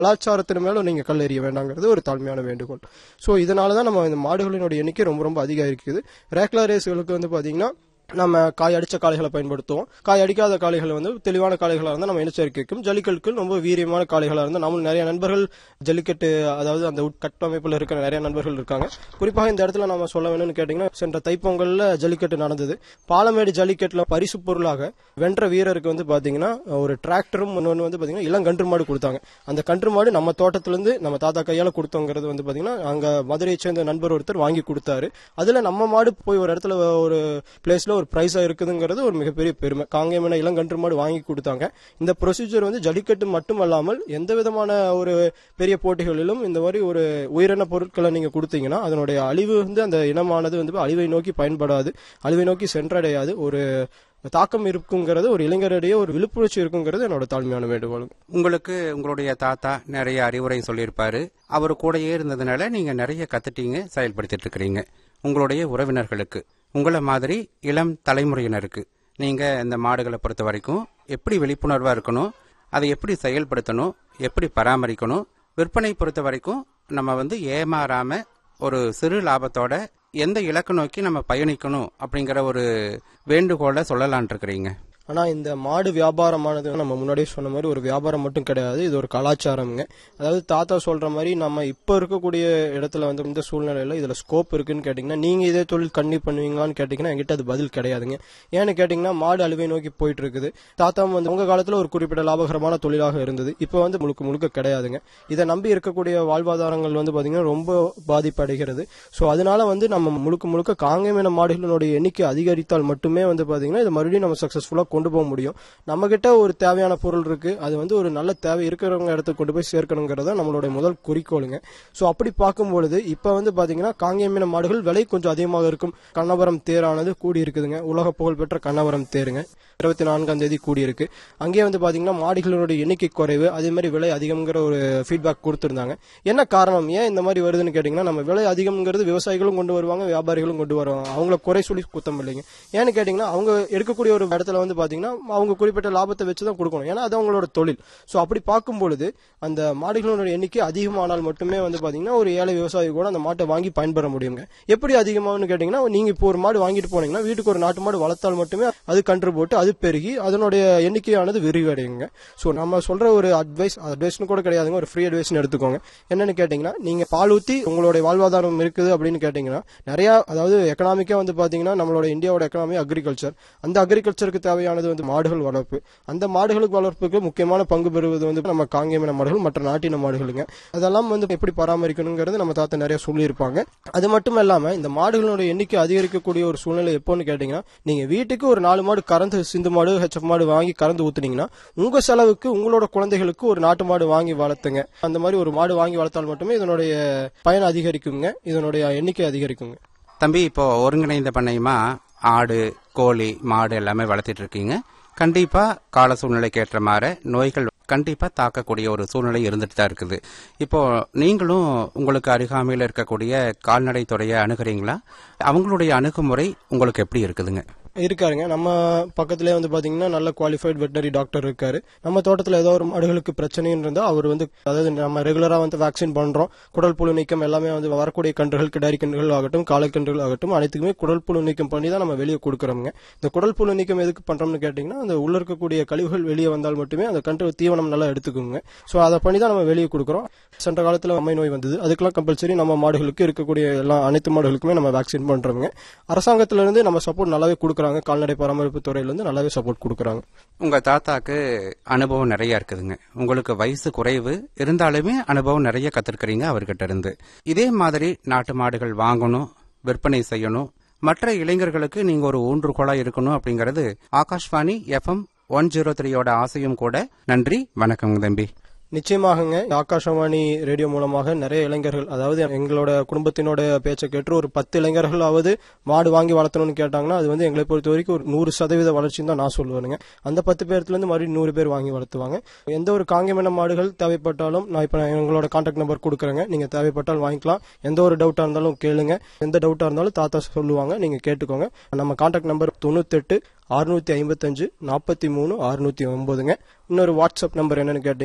கலாச்சாரத்தின் மேல நீங்க கல் எறிய வேண்டாங்கிறது ஒரு தாழ்மையான வேண்டுகோள் ஸோ இதனால தான் நம்ம இந்த மாடுகளினுடைய எண்ணிக்கை ரொம்ப ரொம்ப அதிகம் இருக்குது ரேக்லா ரேஸ்களுக்கு வந்து பாத்தீங்கன்னா நம்ம காய் அடிச்ச காளைகளை பயன்படுத்துவோம் காய் அடிக்காத காளைகளை வந்து தெளிவான காளைகளாக இருந்தால் நம்ம இனச்சேர்க்கைக்கும் ஜல்லிக்கட்டுக்கு ரொம்ப வீரியமான காளைகளாக இருந்தால் நம்ம நிறைய நண்பர்கள் ஜல்லிக்கட்டு அதாவது அந்த உட்கட்டமைப்பில் இருக்கிற நிறைய நண்பர்கள் இருக்காங்க குறிப்பாக இந்த இடத்துல நம்ம சொல்ல வேணும்னு கேட்டிங்கன்னா சென்ற தைப்பொங்கல்ல ஜல்லிக்கட்டு நடந்தது பாலமேடு ஜல்லிக்கட்டுல பரிசு பொருளாக வென்ற வீரருக்கு வந்து பாத்தீங்கன்னா ஒரு டிராக்டரும் இன்னொன்று வந்து பாத்தீங்கன்னா இளங்கன்று மாடு கொடுத்தாங்க அந்த கன்று மாடு நம்ம தோட்டத்திலிருந்து நம்ம தாத்தா கையால கொடுத்தோங்கிறது வந்து பாத்தீங்கன்னா அங்க மதுரையை சேர்ந்த நண்பர் ஒருத்தர் வாங்கி கொடுத்தாரு அதுல நம்ம மாடு போய் ஒரு இடத்துல ஒரு பிளேஸ்ல ஒரு பிரைஸா இருக்குதுங்கிறது ஒரு மிகப்பெரிய பெருமை காங்கேயமன இளங்கன்று மாடு வாங்கி கொடுத்தாங்க இந்த ப்ரொசீஜர் வந்து ஜல்லிக்கட்டு மட்டுமல்லாமல் எந்த விதமான ஒரு பெரிய போட்டிகளிலும் இந்த மாதிரி ஒரு உயிரின பொருட்களை நீங்க கொடுத்தீங்கன்னா அதனுடைய அழிவு வந்து அந்த இனமானது வந்து அழிவை நோக்கி பயன்படாது அழிவை நோக்கி சென்றடையாது ஒரு தாக்கம் இருக்குங்கிறது ஒரு இளைஞரிடையே ஒரு விழிப்புணர்ச்சி இருக்குங்கிறது என்னோட தாழ்மையான வேண்டுகோள் உங்களுக்கு உங்களுடைய தாத்தா நிறைய அறிவுரை சொல்லியிருப்பாரு அவர் கூடயே இருந்ததுனால நீங்க நிறைய கத்துட்டீங்க செயல்படுத்திட்டு இருக்கிறீங்க உங்களுடைய உறவினர்களுக்கு உங்களை மாதிரி இளம் தலைமுறையினருக்கு நீங்க இந்த மாடுகளை பொறுத்த வரைக்கும் எப்படி விழிப்புணர்வா இருக்கணும் அதை எப்படி செயல்படுத்தணும் எப்படி பராமரிக்கணும் விற்பனை பொறுத்த வரைக்கும் நம்ம வந்து ஏமாறாம ஒரு சிறு லாபத்தோட எந்த இலக்கு நோக்கி நம்ம பயணிக்கணும் அப்படிங்கிற ஒரு வேண்டுகோளை சொல்லலான் இருக்கிறீங்க ஆனா இந்த மாடு வியாபாரமானது நம்ம முன்னாடியே சொன்ன மாதிரி ஒரு வியாபாரம் மட்டும் கிடையாது இது ஒரு கலாச்சாரம்ங்க அதாவது தாத்தா சொல்ற மாதிரி நம்ம இப்ப இருக்கக்கூடிய இடத்துல வந்து இந்த சூழ்நிலையில இதுல ஸ்கோப் இருக்குன்னு கேட்டீங்கன்னா நீங்க இதே தொழில் கண்ணி பண்ணுவீங்களான்னு கேட்டீங்கன்னா என்கிட்ட அது பதில் கிடையாதுங்க ஏன்னு கேட்டீங்கன்னா மாடு அழிவை நோக்கி போயிட்டு இருக்குது தாத்தா வந்து உங்க காலத்துல ஒரு குறிப்பிட்ட லாபகரமான தொழிலாக இருந்தது இப்ப வந்து முழுக்க முழுக்க கிடையாதுங்க இதை நம்பி இருக்கக்கூடிய வாழ்வாதாரங்கள் வந்து பாத்தீங்கன்னா ரொம்ப பாதிப்பு அடைகிறது ஸோ அதனால வந்து நம்ம முழுக்க முழுக்க காங்கேயமான மாடுகளினுடைய எண்ணிக்கை அதிகரித்தால் மட்டுமே வந்து பாத்தீங்கன்னா இது மறுபடியும் நம்ம சக்சஸ்ஃபுல்லா கொண்டு போக முடியும் நம்ம கிட்ட ஒரு தேவையான பொருள் இருக்கு அது வந்து ஒரு நல்ல தேவை இருக்கிறவங்க இடத்துக்கு கொண்டு போய் சேர்க்கணுங்கிறத நம்மளுடைய முதல் குறிக்கோளுங்க ஸோ அப்படி பார்க்கும்பொழுது இப்ப வந்து பாத்தீங்கன்னா காங்கேயமான மாடுகள் விலை கொஞ்சம் அதிகமாக இருக்கும் கண்ணபுரம் தேரானது கூடி இருக்குதுங்க உலக புகழ்பெற்ற கண்ணபுரம் தேருங்க இருபத்தி நான்காம் தேதி கூடி இருக்கு அங்கேயே வந்து பாத்தீங்கன்னா மாடுகளுடைய எண்ணிக்கை குறைவு அதே மாதிரி விலை அதிகம்ங்கிற ஒரு ஃபீட்பேக் கொடுத்திருந்தாங்க என்ன காரணம் ஏன் இந்த மாதிரி வருதுன்னு கேட்டீங்கன்னா நம்ம விலை அதிகம்ங்கிறது விவசாயிகளும் கொண்டு வருவாங்க வியாபாரிகளும் கொண்டு வருவாங்க அவங்கள குறை சொல்லி குத்தம் இல்லைங்க ஏன்னு கேட்டீங்கன்னா அவங்க எடுக்கக்கூடிய ஒரு இடத்துல வந்து பாத்தீங்கன்னா அவங்க குறிப்பிட்ட லாபத்தை வச்சு தான் கொடுக்கணும் ஏன்னா அது அவங்களோட தொழில் ஸோ அப்படி பார்க்கும் பொழுது அந்த மாடுகளோட எண்ணிக்கை அதிகமானால் மட்டுமே வந்து பாத்தீங்கன்னா ஒரு ஏழை விவசாயி கூட அந்த மாட்டை வாங்கி பயன்பெற முடியுங்க எப்படி அதிகமாகும்னு கேட்டீங்கன்னா நீங்க இப்போ ஒரு மாடு வாங்கிட்டு போனீங்கன்னா வீட்டுக்கு ஒரு நாட்டு மாடு வளர்த்தால் மட்டுமே அது கன்று போட்டு அது பெருகி அதனுடைய எண்ணிக்கையானது விரிவடையுங்க ஸோ நம்ம சொல்ற ஒரு அட்வைஸ் அட்வைஸ்னு கூட கிடையாதுங்க ஒரு ஃப்ரீ அட்வைஸ்னு எடுத்துக்கோங்க என்னன்னு கேட்டீங்கன்னா நீங்க பால் ஊத்தி உங்களுடைய வாழ்வாதாரம் இருக்குது அப்படின்னு கேட்டீங்கன்னா நிறைய அதாவது எக்கனாமிக்கா வந்து பாத்தீங்கன்னா நம்மளோட இந்தியாவோட எக்கனாமி அக்ரிகல்ச்சர் அந்த அக்ரிகல்ச்சருக்கு தேவையானது வந்து மாடுகள் வளர்ப்பு அந்த மாடுகளுக்கு வளர்ப்புக்கு முக்கியமான பங்கு பெறுவது வந்து நம்ம காங்கேயமான மாடுகள் மற்ற நாட்டின மாடுகளுங்க அதெல்லாம் வந்து எப்படி பராமரிக்கணுங்கிறது நம்ம தாத்தா நிறைய சொல்லியிருப்பாங்க அது மட்டும் இல்லாம இந்த மாடுகளோட எண்ணிக்கை அதிகரிக்கக்கூடிய ஒரு சூழ்நிலை எப்போன்னு கேட்டீங்கன்னா நீங்க வீட்டுக்கு ஒரு நாலு மாடு கறந்து சிந்து மாடு ஹெச்எஃப் மாடு வாங்கி கறந்து ஊத்துனீங்கன்னா உங்க செலவுக்கு உங்களோட குழந்தைகளுக்கு ஒரு நாட்டு மாடு வாங்கி வளர்த்துங்க அந்த மாதிரி ஒரு மாடு வாங்கி வளர்த்தால் மட்டுமே இதனுடைய பயன் அதிகரிக்குங்க இதனுடைய எண்ணிக்கை அதிகரிக்குங்க தம்பி இப்போ ஒருங்கிணைந்த பண்ணையமா ஆடு கோழி மாடு எல்லாமே வளர்த்திட்டு இருக்கீங்க கண்டிப்பா கால சூழ்நிலைக்கு ஏற்ற மாதிரி நோய்கள் கண்டிப்பா தாக்கக்கூடிய ஒரு சூழ்நிலை இருந்துட்டு தான் இருக்குது இப்போ நீங்களும் உங்களுக்கு அருகாமையில் இருக்கக்கூடிய கால்நடை துறையை அணுகிறீங்களா அவங்களுடைய அணுகுமுறை உங்களுக்கு எப்படி இருக்குதுங்க இருக்காருங்க நம்ம பக்கத்துலேயே வந்து பாத்தீங்கன்னா நல்ல குவாலிஃபைட் வெட்டனரி டாக்டர் இருக்காரு நம்ம தோட்டத்தில் ஏதோ ஒரு மாடுகளுக்கு பிரச்சனைன்னு இருந்தால் அவர் வந்து அதாவது நம்ம ரெகுலரா வந்து வேக்சின் பண்றோம் குடல் புழு நீக்கம் எல்லாமே வந்து வரக்கூடிய கன்றுகள் கிடாரி கன்றுகள் ஆகட்டும் காளைக்கன்றுகள் ஆகட்டும் அனைத்துக்குமே குடல் புழு நீக்கம் பண்ணி தான் நம்ம வெளியே கொடுக்குறோங்க இந்த குடல் புழு நீக்கம் எதுக்கு பண்றோம்னு கேட்டீங்கன்னா அந்த உள்ள இருக்கக்கூடிய கழிவுகள் வெளியே வந்தால் மட்டுமே அந்த கன்று தீவனம் நல்லா எடுத்துக்குங்க ஸோ அதை பண்ணி தான் நம்ம வெளியே கொடுக்குறோம் சென்ற காலத்தில் அம்மை நோய் வந்தது அதுக்கெல்லாம் கம்பல்சரி நம்ம மாடுகளுக்கு இருக்கக்கூடிய எல்லா அனைத்து மாடுகளுக்குமே நம்ம வேக்சின் பண்றோங்க அரசாங்கத்திலிருந்து நம்ம சப்போர்ட் நல்லாவே கொடுக்குறாங்க கால்நடை பராமரிப்பு துறையிலிருந்து நல்லாவே சப்போர்ட் கொடுக்குறாங்க உங்க தாத்தாக்கு அனுபவம் நிறைய இருக்குதுங்க உங்களுக்கு வயசு குறைவு இருந்தாலுமே அனுபவம் நிறைய கத்திருக்கிறீங்க அவர்கிட்ட இருந்து இதே மாதிரி நாட்டு மாடுகள் வாங்கணும் விற்பனை செய்யணும் மற்ற இளைஞர்களுக்கு நீங்க ஒரு ஊன்றுகோலா இருக்கணும் அப்படிங்கறது ஆகாஷ்வாணி எஃப்எம் ஒன் ஜீரோ த்ரீயோட ஆசையும் கூட நன்றி வணக்கம் தம்பி நிச்சயமாகங்க ஆகாஷவாணி ரேடியோ மூலமாக நிறைய இளைஞர்கள் அதாவது எங்களோட குடும்பத்தினோட பேச்சை கேட்டு ஒரு பத்து இளைஞர்களாவது மாடு வாங்கி வளர்த்தணும்னு கேட்டாங்கன்னா அது வந்து எங்களை பொறுத்த வரைக்கும் ஒரு நூறு சதவீத வளர்ச்சின்னு தான் நான் சொல்லுவேனுங்க அந்த பத்து பேர்த்துல இருந்து மறுபடியும் நூறு பேர் வாங்கி வளர்த்துவாங்க எந்த ஒரு காங்கியமான மாடுகள் தேவைப்பட்டாலும் நான் இப்ப எங்களோட கான்டாக்ட் நம்பர் கொடுக்குறேங்க நீங்க தேவைப்பட்டால் வாங்கிக்கலாம் எந்த ஒரு டவுட்டா இருந்தாலும் கேளுங்க எந்த டவுட்டா இருந்தாலும் தாத்தா சொல்லுவாங்க நீங்க கேட்டுக்கோங்க நம்ம கான்டாக்ட் நம்பர் தொண்ணூத்தெட்டு அறுநூத்தி ஐம்பத்தஞ்சு நாற்பத்தி மூணு அறுநூத்தி ஒன்பதுங்க இன்னொரு வாட்ஸ்அப் நம்பர் என்னன்னு கேட்டீங்கன்னா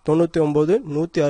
தொண்ணூற்றி ஒம்பது நூற்றி